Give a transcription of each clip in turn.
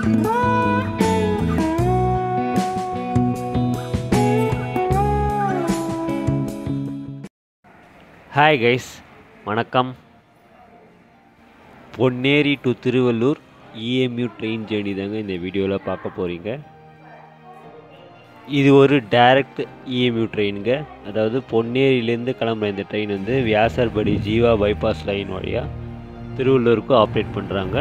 Hi guys வணக்கம் Ponneri to Tiruvallur EMU train journey தாங்க இந்த வீடியோவில் பார்க்க போகிறீங்க இது ஒரு டைரக்ட் இஎம்யூ ட்ரெயினுங்க அதாவது பொன்னேரியிலேருந்து கிளம்புற இந்த ட்ரெயின் வந்து வியாசர்படி ஜீவா பைபாஸ் லைன் வழியாக திருவள்ளூருக்கு ஆப்ரேட் பண்ணுறாங்க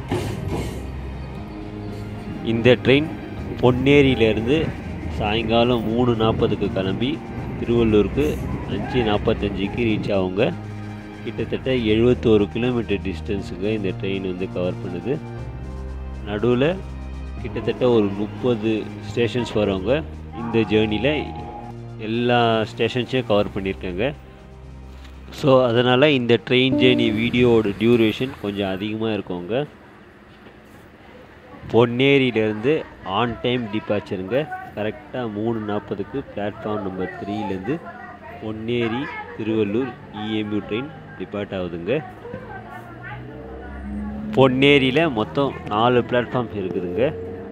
இந்த ட்ரெயின் பொன்னேரியிலேருந்து சாயங்காலம் மூணு நாற்பதுக்கு கிளம்பி திருவள்ளூருக்கு அஞ்சு நாற்பத்தஞ்சுக்கு ரீச் ஆகுங்க கிட்டத்தட்ட எழுபத்தோரு கிலோமீட்டர் டிஸ்டன்ஸுங்க இந்த ட்ரெயின் வந்து கவர் பண்ணுது நடுவில் கிட்டத்தட்ட ஒரு முப்பது ஸ்டேஷன்ஸ் வரவங்க இந்த ஜேர்னியில் எல்லா ஸ்டேஷன்ஸையும் கவர் பண்ணியிருக்காங்க ஸோ அதனால் இந்த ட்ரெயின் ஜேர்னி வீடியோவோட டியூரேஷன் கொஞ்சம் அதிகமாக இருக்குங்க பொன்னேரியிலேருந்து ஆன் டைம் டிபாச்சருங்க கரெக்டாக மூணு நாற்பதுக்கு பிளாட்ஃபார்ம் நம்பர் த்ரீலேருந்து Ponneri Tiruvallur EMU train depart ஆகுதுங்க பொன்னேரியில் மொத்தம் நாலு பிளாட்ஃபார்ம்ஸ் இருக்குதுங்க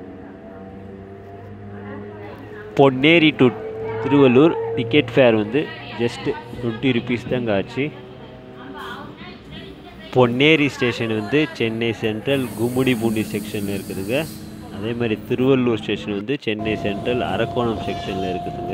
Ponneri to Tiruvallur ticket fare வந்து ஜஸ்ட் டுவெண்ட்டி ருபீஸ் தாங்க ஆச்சு பொன்னேரி ஸ்டேஷன் வந்து சென்னை சென்ட்ரல் கும்முடிபூண்டி செக்ஷனில் இருக்குதுங்க அதே மாதிரி திருவள்ளூர் ஸ்டேஷன் வந்து சென்னை சென்ட்ரல் அரக்கோணம் செக்ஷனில் இருக்குதுங்க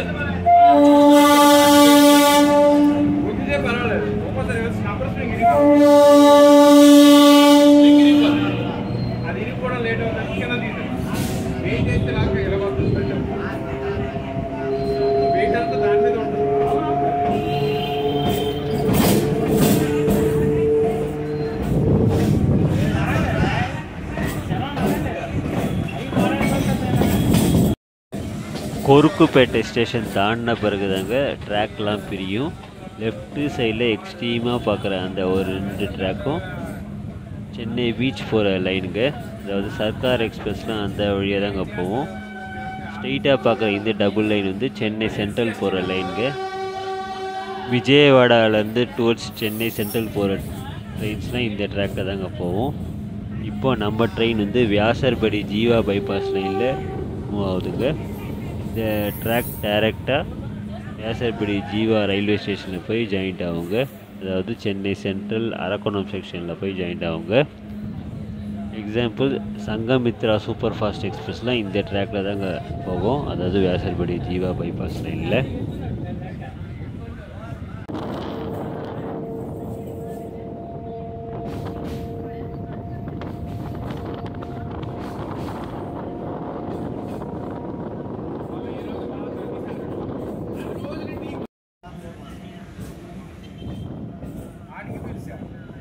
ஒட்டிட்டே பரவாயில்ல ஒவ்வொரு நம்பர் ஸ்ப்ரிங் இடிக்கும் అది ఇరిగిపోవడం లేట్ అవుతుంది కింద తీసి వెయిట్ అయితే నాకు ఎలాగవుతుంది వెయిట్ అంతా దాని మీద ఉంటుంది கொருக்குப்பேட்டை ஸ்டேஷன் தாண்டின பிறகு தாங்க ட்ராக்லாம் பிரியும் லெஃப்ட்டு சைடில் எக்ஸ்ட்ரீமாக பார்க்குற அந்த ஒரு ரெண்டு ட்ராக்கும் சென்னை பீச் போகிற லைனுங்க அதாவது சர்க்கார் எக்ஸ்பிரஸ்லாம் அந்த வழியாக தாங்க போவோம் ஸ்ட்ரெயிட்டாக பார்க்குற இந்த டபுள் லைன் வந்து சென்னை சென்ட்ரல் போகிற லைனுங்க விஜயவாடாலேருந்து டுவர்ட்ஸ் சென்னை சென்ட்ரல் போகிற ட்ரெயின்ஸ்லாம் இந்த ட்ராக்கில் தாங்க போவோம் இப்போ நம்ம ட்ரெயின் வந்து வியாசர்படி ஜீவா பைபாஸ் லைனில் மூவ் ஆகுதுங்க இந்த ட்ராக் டைரெக்டாக வியாசர்படி ஜீவா ரயில்வே ஸ்டேஷனில் போய் ஜாயிண்ட் ஆகுங்க அதாவது சென்னை சென்ட்ரல் அரக்கோணம் செக்ஷனில் போய் ஜாயிண்ட் ஆகுங்க எக்ஸாம்பிள் சங்கமித்ரா சூப்பர் ஃபாஸ்ட் எக்ஸ்பிரஸ்லாம் இந்த ட்ராக்கில் தாங்க போகும் அதாவது வியாசர்படி ஜீவா பைபாஸ் லைனில் ఆడికి పిలిచా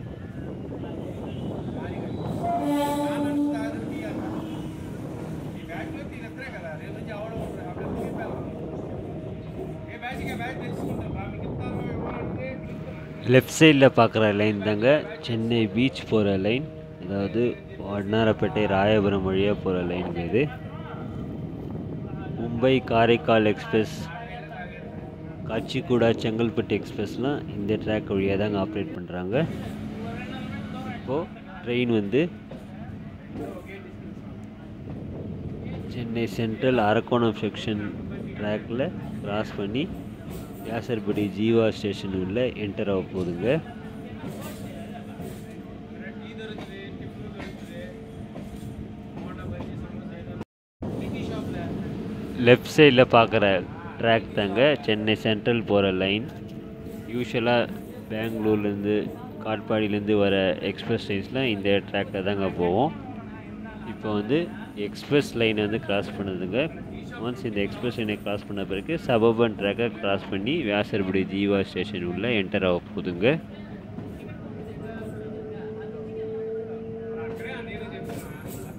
ఈ బ్యాచ్లో తీరత్రే కదా రేపు నుంచి అవడం అప్పుడు ఏ బ్యాచ్కి బ్యాచ్ తెలుసుకుంటాం మీకు ఇస్తాను ఇవ్వాలంటే லெஃப்ட் சைடில் பார்க்குற லைன் தாங்க சென்னை பீச் போகிற லைன் அதாவது வண்ணாரப்பேட்டை ராயபுரம் வழியாக போகிற லைனுங்க இது மும்பை காரைக்கால் எக்ஸ்பிரஸ் காச்சிக்குடா செங்கல்பட்டு எக்ஸ்பிரஸ்லாம் இந்த ட்ராக் வழியாக தாங்க ஆப்ரேட் பண்ணுறாங்க இப்போது ட்ரெயின் வந்து சென்னை சென்ட்ரல் அரக்கோணம் செக்ஷன் ட்ராக்கில் கிராஸ் பண்ணி வியாசர்படி ஜீவா ஸ்டேஷன் உள்ள என்டர் ஆக போகுதுங்க லெஃப்ட் சைடில் பார்க்குற ட்ராக் தாங்க சென்னை சென்ட்ரல் போகிற லைன் யூஸ்வலாக பெங்களூர்லேருந்து காட்பாடியிலேருந்து வர எக்ஸ்பிரஸ் ட்ரெயின்ஸ்லாம் இந்த ட்ராக்கில் தாங்க போவோம் இப்போ வந்து எக்ஸ்பிரஸ் லைனை வந்து கிராஸ் பண்ணுதுங்க ஒன்ஸ் இந்த எக்ஸ்பிரஸ் லைனை கிராஸ் பண்ண பிறகு சபர்பன் ட்ராக்கை கிராஸ் பண்ணி வியாசர்படி ஜீவா ஸ்டேஷன் உள்ள என்டர் ஆக போகுதுங்க అక్కడే ఆ నేను చెప్తున్నా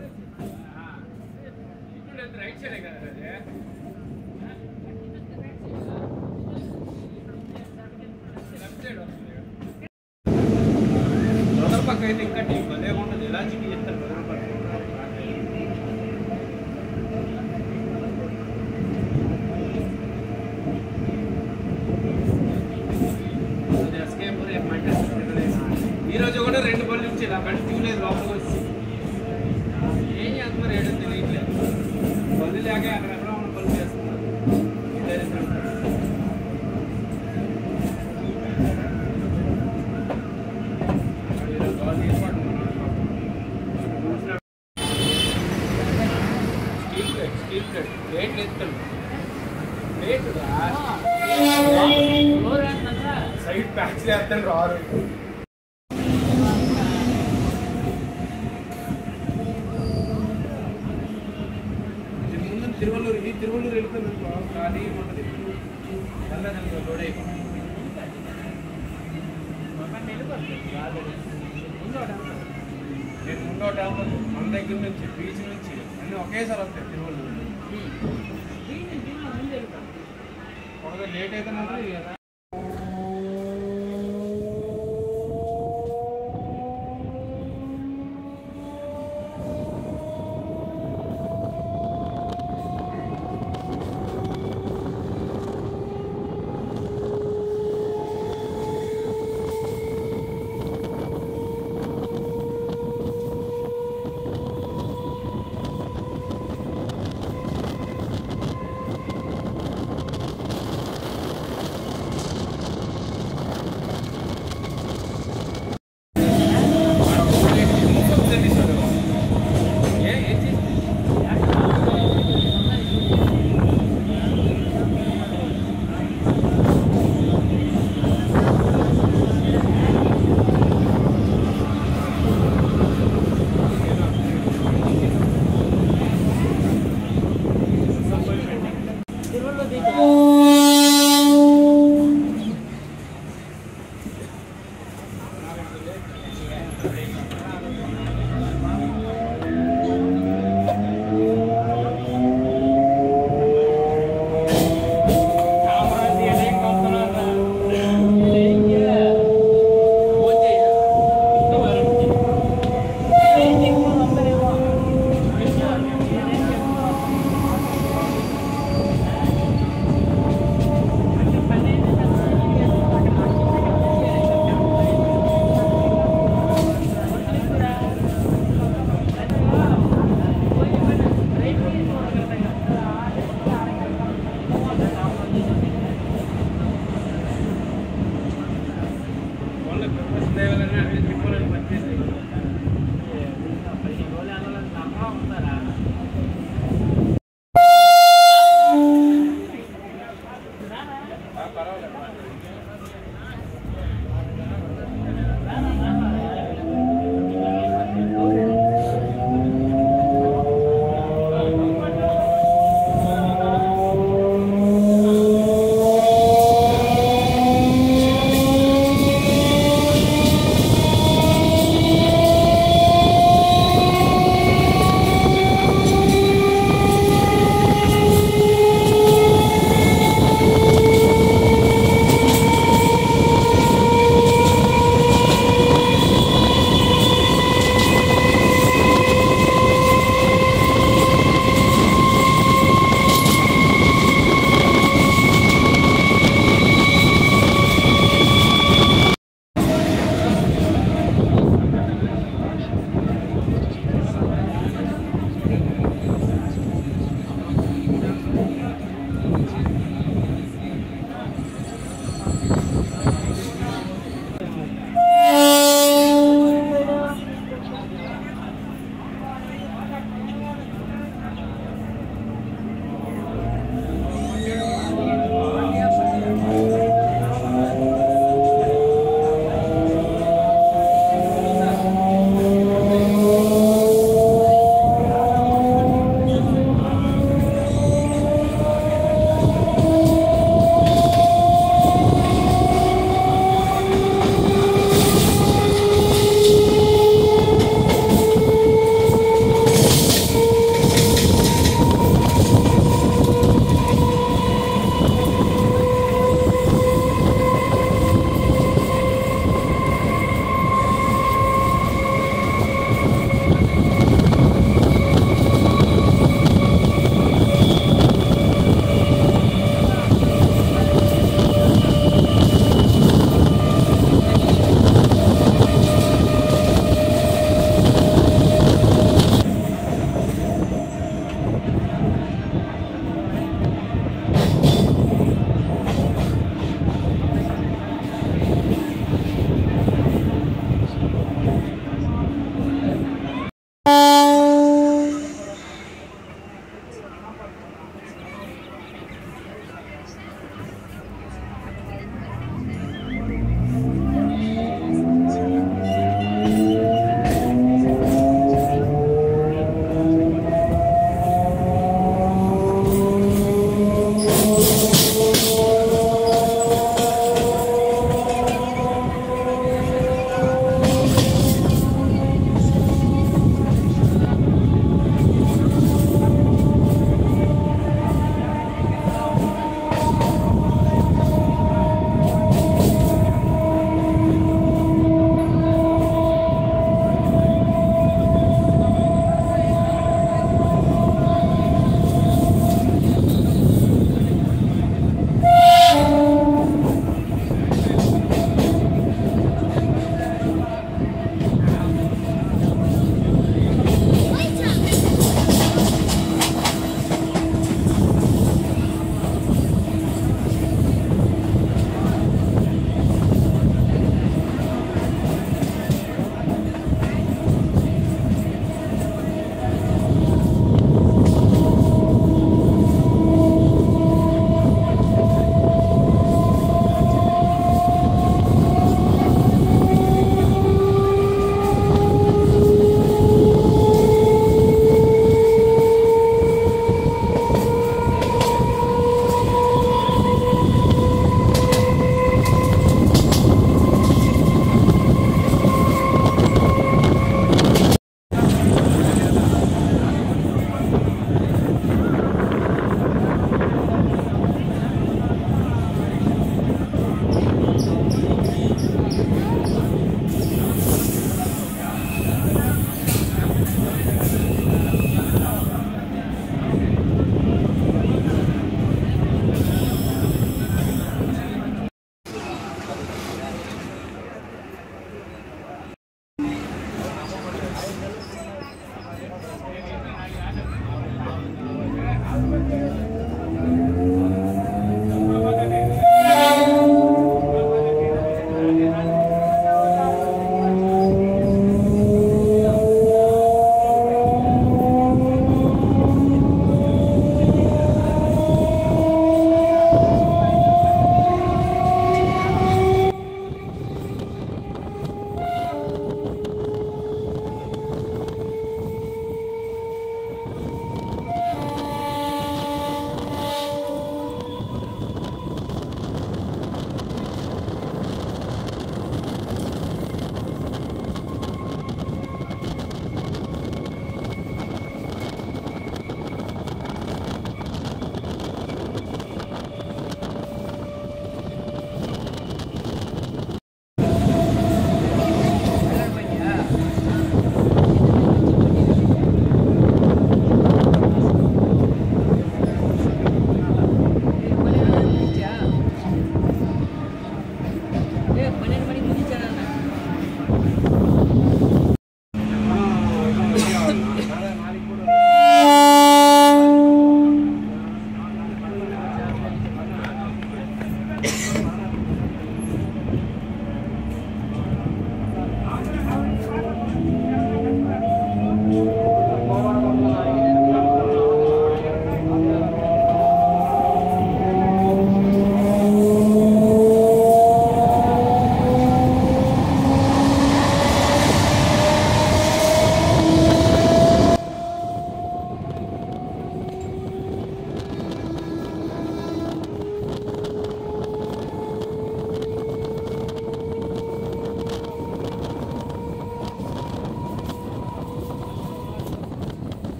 ఇప్పుడు రైట్ సైడే కదా అది లెఫ్ట్ సైడ్ వస్తుంది మొదటి పక్క అయితే ఇంకా టీం భలే ఉంటుంది ఎలా చిక్కి చెప్తారు మొదటి పక్క ఈ రోజు కూడా రెండు బళ్ళు ఇచ్చి ఇలా బండి తీయలేదు లోపలికి వచ్చి ఏం చేస్తున్నారు ఏడో తెలియట్లేదు బళ్ళు లేక అక్కడ ఎక్కడ ఉన్న బళ్ళు చేస్తున్నారు ఇదే రిజల్ట్. ఈరోజు బాగా తీసుకుంటున్నారు. స్టీల్ ప్లేట్ స్టీల్ ప్లేట్ ప్లేట్లు ఎత్తాడు ప్లేట్ సైడ్ ప్యాక్స్ చేస్తాడు రారు ఇది ముందు తిరువల్లూరు ఇది తిరువల్లూరు వెళ్తుంది ఖాళీ ఉంటుంది వెళ్ళదండి లోడ్ అయిపోయింది నేను ముందో డ్యామ్ మన దగ్గర నుంచి బీచ్ నుంచి అన్నీ ఒకేసారి వస్తాయి తిరువల్లూరు ఒకవేళ లేట్ అయితే మాత్రం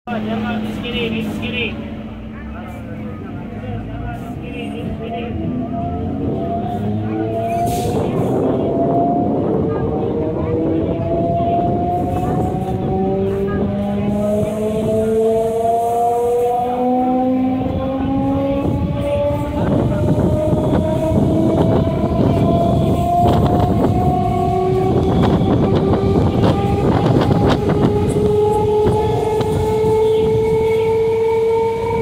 ஆ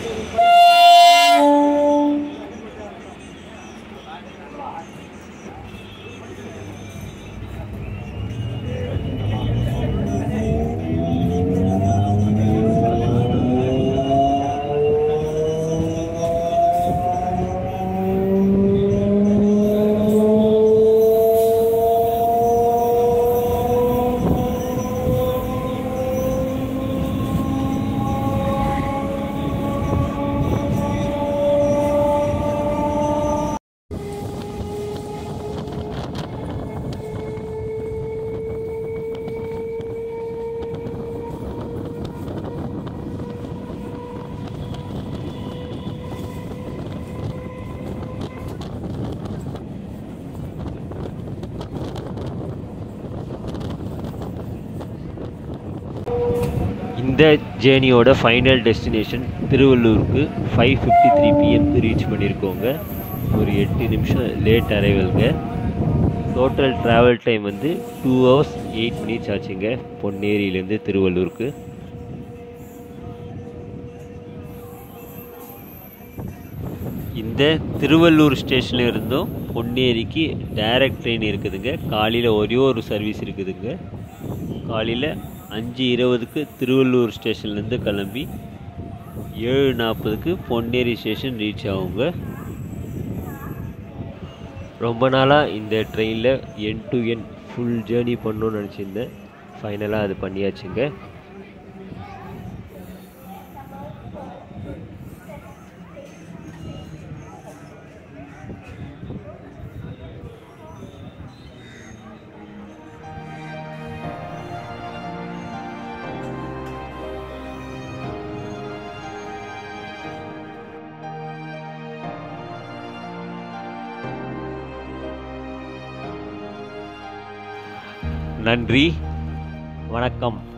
இந்த ஜேர்னியோட ஃபைனல் டெஸ்டினேஷன் திருவள்ளூருக்கு ஃபைவ் ஃபிஃப்டி த்ரீ பிஎம்க்கு ரீச் பண்ணியிருக்கோங்க ஒரு எட்டு நிமிஷம் லேட் அரைவல்ங்க டோட்டல் ட்ராவல் டைம் வந்து டூ ஹவர்ஸ் எயிட் மினிட்ஸ் ஆச்சுங்க பொன்னேரியிலேருந்து திருவள்ளூருக்கு இந்த திருவள்ளூர் ஸ்டேஷனில் இருந்தும் பொன்னேரிக்கு டைரக்ட் ட்ரெயின் இருக்குதுங்க காலையில் ஒரே ஒரு சர்வீஸ் இருக்குதுங்க காலையில் அஞ்சு இருபதுக்கு திருவள்ளூர் ஸ்டேஷன்லேருந்து கிளம்பி ஏழு நாற்பதுக்கு பொன்னேரி ஸ்டேஷன் ரீச் ஆகுங்க ரொம்ப நாளாக இந்த ட்ரெயினில் N to N full journey பண்ணணும்னு நினச்சிருந்தேன் ஃபைனலாக அது பண்ணியாச்சுங்க நன்றி வணக்கம்